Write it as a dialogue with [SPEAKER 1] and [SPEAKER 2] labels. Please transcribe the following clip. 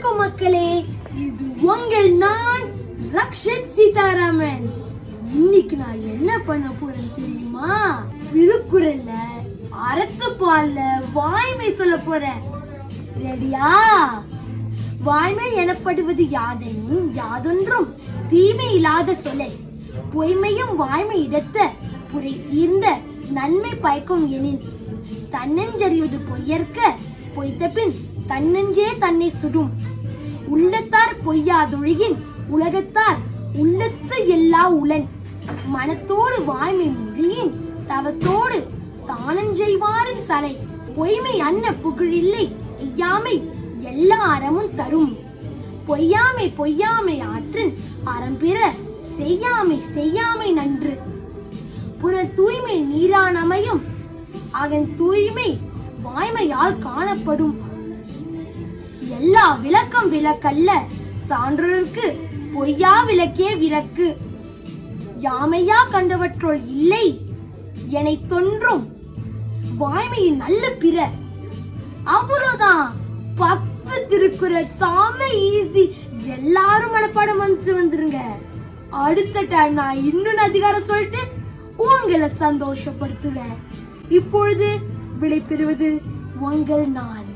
[SPEAKER 1] வணக்கம் மக்களே இது உங்கள் நான் ரக்ஷித் சீதாராமன் இன்னைக்கு நான் என்ன பண்ண போறேன் தெரியுமா திருக்குறள்ல அறத்துப்பால்ல வாய்மை சொல்ல போறேன் ரெடியா வாய்மை எனப்படுவது யாதெனின் யாதொன்றும் தீமை இல்லாத சொல்லை பொய்மையும் வாய்மை இடத்த புரை ஈர்ந்த நன்மை பயக்கும் எனின் தன்னஞ்சறிவது பொய்யற்க பொய்த்த பின் தன்னஞ்சே தன்னை சுடும் உள்ளத்தார் பொய்யாதொழுகின் உலகத்தார் உள்ளத்து எல்லா உளன் மனத்தோடு வாய்மை மொழியின் தவத்தோடு தானஞ்செய்வாரின் தலை பொய்மை அன்ன புகழில்லை ஐயாமை எல்லா அறமும் தரும் பொய்யாமை பொய்யாமை ஆற்றின் அறம்பிற செய்யாமை செய்யாமை நன்று புற தூய்மை நீரானமையும் அதன் தூய்மை வாய்மையால் காணப்படும் எல்லா விளக்கம் விளக்கல்ல சான்றோருக்கு பொய்யா விளக்கே விளக்கு யாமையா கண்டவற்றுள் இல்லை எனை தொன்றும் வாய்மையின் நல்ல பிற அவ்வளவுதான் பத்து திருக்குறள் சாம ஈஸி எல்லாரும் மனப்பாடம் வந்துட்டு வந்துருங்க அடுத்த டைம் நான் இன்னொன்னு அதிகாரம் சொல்லிட்டு உங்களை சந்தோஷப்படுத்துவேன் இப்பொழுது விடைபெறுவது உங்கள் நான்